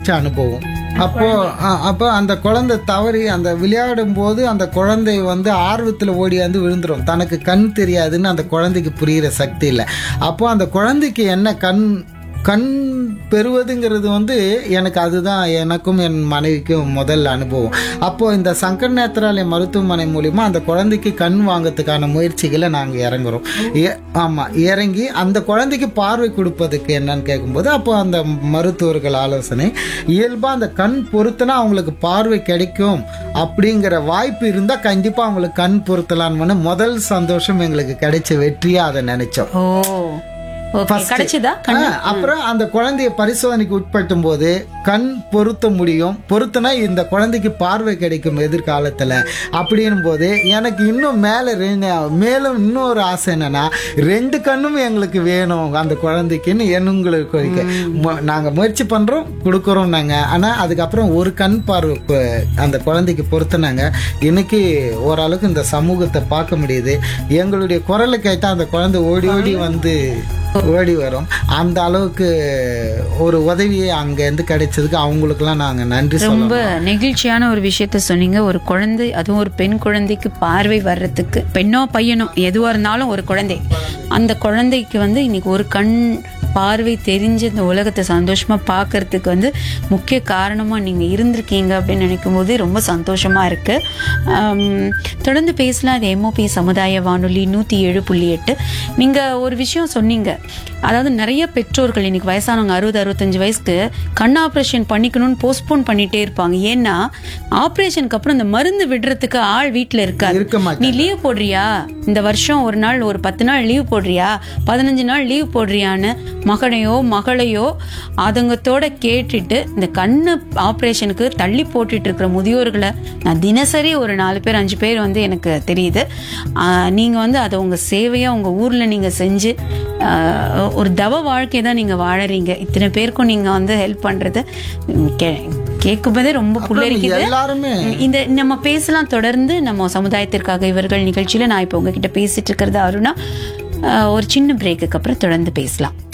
கிடைச்ச அனுபவம் அப்போ அ- அப்போ அந்த குழந்தை தவறி அந்த விளையாடும் போது அந்த குழந்தை வந்து ஆர்வத்தில் ஓடியாந்து விழுந்துரும் தனக்கு கண் தெரியாதுன்னு அந்த குழந்தைக்கு புரிகிற சக்தி இல்லை அப்போ அந்த குழந்தைக்கு என்ன கண் கண் பெறுவதுங்கிறது வந்து எனக்கு அதுதான் எனக்கும் என் மனைவிக்கும் முதல் அனுபவம் அப்போ இந்த சங்கர் நேத்ராலய மருத்துவமனை மூலிமா அந்த குழந்தைக்கு கண் வாங்கறதுக்கான முயற்சிகளை நாங்கள் இறங்குறோம் ஏ- ஆமா இறங்கி அந்த குழந்தைக்கு பார்வை கொடுப்பதுக்கு என்னன்னு கேட்கும்போது அப்போ அந்த மருத்துவர்கள் ஆலோசனை இயல்பா அந்த கண் பொருத்தினா அவங்களுக்கு பார்வை கிடைக்கும் அப்படிங்கிற வாய்ப்பு இருந்தால் கண்டிப்பா அவங்களுக்கு கண் பொருத்தலான்னு முதல் சந்தோஷம் எங்களுக்கு கிடைச்ச வெற்றியா அதை நினைச்சோம் ஓ ஓகே கிடைச்சதா ஆ, அப்புறம் அந்த குழந்தைய பரிசோதனைக்கு உட்படுத்தும் போது கண் பொருத்த முடியும் பொருத்தினா இந்த குழந்தைக்கு பார்வை கிடைக்கும் எதிர்காலத்துல அப்படின்னும் போது எனக்கு இன்னும் மேல ரெண்டு- மேலும் இன்னொரு ஆசை என்னன்னா ரெண்டு கண்ணும் எங்களுக்கு வேணும் அந்த குழந்தைக்குன்னு எங்களுக்கு இருக்கு. மு- நாங்க முயற்சி பண்றோம் கொடுக்குறோம் நாங்க ஆனா அதுக்கப்புறம் ஒரு கண் பார்வை ப- அந்த குழந்தைக்கு பொருத்தினாங்க இன்னைக்கு ஓரளவுக்கு இந்த சமூகத்தை பார்க்க முடியுது எங்களுடைய குரலை கேட்டா அந்த குழந்தை ஓடி ஓடி வந்து ஓடி வரும் அந்த அளவுக்கு ஒரு உதவியை அங்கேருந்து கிடைச்சதுக்கு அவங்களுக்குலாம் நாங்கள் நன்றி ரொம்ப சொல்லணும் நெகிழ்ச்சியான ஒரு விஷயத்த சொன்னீங்க ஒரு குழந்தை அதுவும் ஒரு பெண் குழந்தைக்கு பார்வை வர்றதுக்கு பெண்ணோ பையனோ எதுவா இருந்தாலும் ஒரு குழந்தை அந்த குழந்தைக்கு வந்து இன்னைக்கு ஒரு கண் பார்வை தெரிஞ்ச இந்த உலகத்தை சந்தோஷமா பார்க்கறதுக்கு வந்து முக்கிய காரணமா நீங்க இருந்திருக்கீங்க அப்படின்னு நினைக்கும் போது ரொம்ப சந்தோஷமா இருக்கு ஆம், தொடர்ந்து பேசலாம் இது எம்ஓபி சமுதாய வானொலி நூத்தி ஏழு புள்ளி எட்டு நீங்க ஒரு விஷயம் சொன்னீங்க அதாவது நிறைய பெற்றோர்கள் இன்னைக்கு வயசானவங்க அறுபது அறுபத்தஞ்சு வயசுக்கு கண் ஆப்ரேஷன் பண்ணிக்கணும்னு போஸ்ட்போன் பண்ணிட்டே இருப்பாங்க ஏன்னா ஆப்ரேஷனுக்கு அப்புறம் இந்த மருந்து விடுறதுக்கு ஆள் வீட்டுல இருக்காது இருக்க மாட்டேன் நீ லீவ் போடுறியா இந்த வருஷம் ஒரு நாள் ஒரு பத்து நாள் லீவ் போடுறியா பதினஞ்சு நாள் லீவ் போடுறியான்னு மகனையோ மகளையோ அதுங்கத்தோட கேட்டுட்டு இந்த கண்ணு ஆப்ரேஷனுக்கு தள்ளி போட்டுட்டு இருக்கிற முதியோர்களை நான் தினசரி ஒரு நாலு பேர் அஞ்சு பேர் வந்து எனக்கு தெரியுது ஆஹ் நீங்க வந்து அதை உங்க சேவையா உங்க ஊர்ல நீங்க செஞ்சு ஆஹ் ஒரு தவ வாழ்க்கை தான் நீங்க வாழறீங்க இத்தனை பேருக்கும் நீங்க வந்து ஹெல்ப் பண்றது உம், கே- கேட்கும்போதே ரொம்ப புல்லரிக்குது எல்லாருமே இந்த நம்ம பேசலாம் தொடர்ந்து நம்ம சமுதாயத்திற்காக இவர்கள் நிகழ்ச்சியில நான் இப்போ உங்ககிட்ட பேசிட்டு இருக்கிறது அருணா அஹ், ஒரு சின்ன பிரேக்குக்கு அப்புறம் தொடர்ந்து பேசலாம்